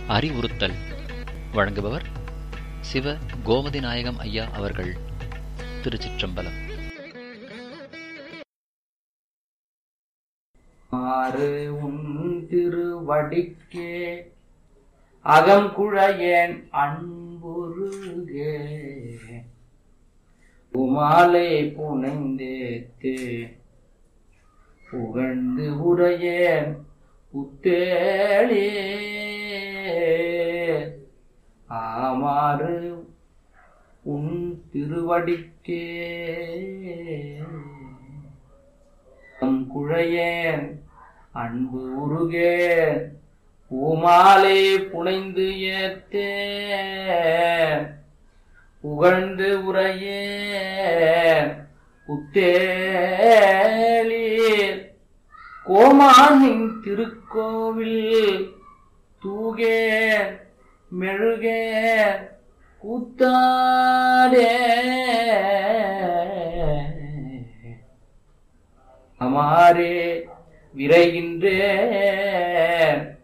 அறிவுறுத்தல் வழங்குபவர் சிவ கோமதி நாயகம் ஐயா அவர்கள் திருச்சிற்றம்பலம் ஆறு உன் திருவடிக்கே அகங்குழையேன் அன்புருகே உமாலை புனைந்தேத்தே புகழ்ந்து உரையேன் புத்தேளே ஆமாறு உன் திருவடிக்கே தம் குழையேன் அன்பு உருகேன் பூமாலை புனைந்து ஏத்தேன் புகழ்ந்து உரையேன் புத்தேலீர் கோமானின் திருக்கோவில் தூகேன் மெழுகேன் கூத்தாடே அமாரே விரைகின்றேன்